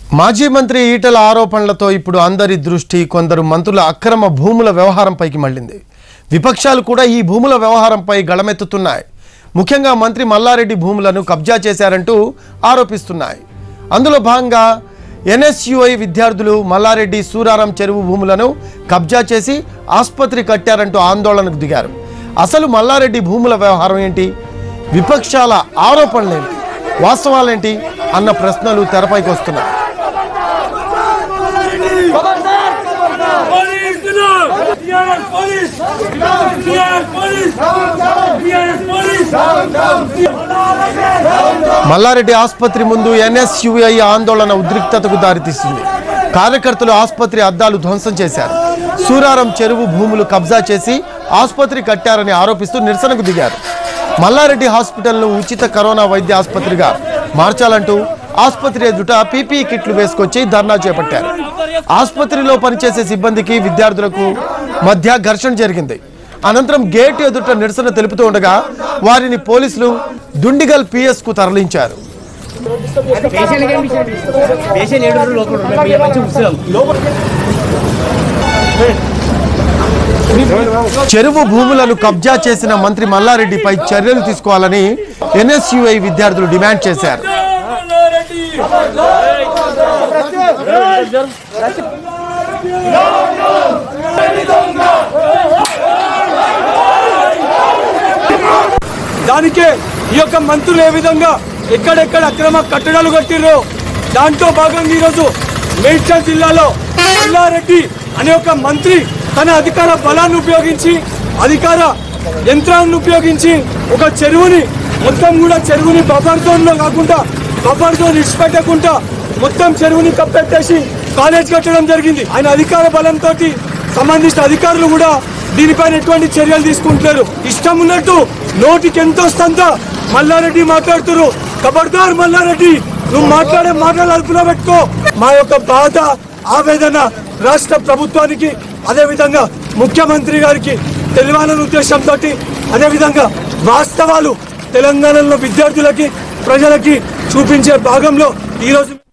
మాజీ మంత్రి ఈటల ఆరోపణలతో ఇప్పుడు అందరి దృష్టి కొందరు మంత్రుల అక్రమ భూముల వ్యవహారంపైకి మళ్ళింది విపక్షాలు కూడా ఈ భూముల వ్యవహారంపై గళమెత్తుతున్నాయి ముఖ్యంగా మంత్రి మల్లారెడ్డి భూములను కబ్జా చేశారంటూ ఆరోపిస్తున్నాయి అందులో భాగంగా ఎన్ఎస్యుఐ విద్యార్థులు మల్లారెడ్డి సూరారం చెరువు భూములను కబ్జా చేసి ఆసుపత్రి కట్టారంటూ ఆందోళనకు దిగారు అసలు మల్లారెడ్డి భూముల వ్యవహారం ఏంటి విపక్షాల ఆరోపణలేంటి వాస్తవాలేంటి అన్న ప్రశ్నలు తెరపైకి వస్తున్నాయి Police! TRS Police! TRS Police! TRS Police! Mallareddy ఆసుపత్రి ముందు ఎన్ఎస్యుఐ ఆందోళన ఉద్రిక్తతకు దారితీసింది కార్యకర్తలు ఆసుపత్రి అద్దాలు ధ్వంసం చేశారు సూరారం చెరువు భూములు కబ్జా చేసి ఆసుపత్రి కట్టారని ఆరోపిస్తూ నిరసనకు దిగారు మల్లారెడ్డి హాస్పిటల్ను ఉచిత కరోనా వైద్య ఆసుపత్రిగా మార్చాలంటూ ఆసుపత్రి ఎదుట పీపీ కిట్లు వేసుకొచ్చి ధర్నా చేపట్టారు ఆసుపత్రిలో పనిచేసే సిబ్బందికి విద్యార్థులకు మధ్య ఘర్షణ జరిగింది అనంతరం గేట్ ఎదుట నిరసన తెలుపుతూ ఉండగా వారిని పోలీసులు దుండిగల్ పిఎస్ కు తరలించారు పేషెంట్ కనిపించండి పేషెంట్ ఏడు రోజులు లోపల ఉన్నారు. మీరు మంచిగా కూర్చోదాం చెరువు భూములను కబ్జా చేసిన మంత్రి మల్లారెడ్డిపై చర్యలు తీసుకోవాలని ఎన్ఎస్యుఐ విద్యార్థులు డిమాండ్ చేశారు దానికే ఈ యొక్క మంత్రులు ఏ విధంగా ఎక్కడెక్కడ అక్రమ కట్టడాలు కట్టిర్రో దాంట్లో భాగంగా ఈరోజు మేడ్చల్ జిల్లాలో మల్లారెడ్డి అనే ఒక మంత్రి తన అధికార బలాన్ని ఉపయోగించి అధికార యంత్రాన్ని ఉపయోగించి ఒక చెరువుని మొత్తం కూడా చెరువుని బఫర్ జోన్ లో కాకుండా బఫర్ జోన్ ఇచ్చిపెట్టకుండా మొత్తం చెరువుని కప్పెట్టేసి కాలేజ్ కట్టడం జరిగింది ఆయన అధికార బలంతో సంబంధించిన అధికారులు కూడా దీనిపైన ఎటువంటి చర్యలు తీసుకుంటున్నారు ఇష్టం ఉన్నట్టు నోటికి ఎంత వస్తుందో మల్లారెడ్డి మాట్లాడుతున్నారు ఖబర్దార్ మల్లారెడ్డి నువ్వు మాట్లాడే మాటలు అదుపులో పెట్టుకో మా యొక్క బాధ ఆవేదన రాష్ట్ర ప్రభుత్వానికి అదే విధంగా ముఖ్యమంత్రి గారికి తెలియాలనే ఉద్దేశంతో అదే విధంగా వాస్తవాలు తెలంగాణలో విద్యార్థులకి ప్రజలకి చూపించే భాగంలో ఈరోజు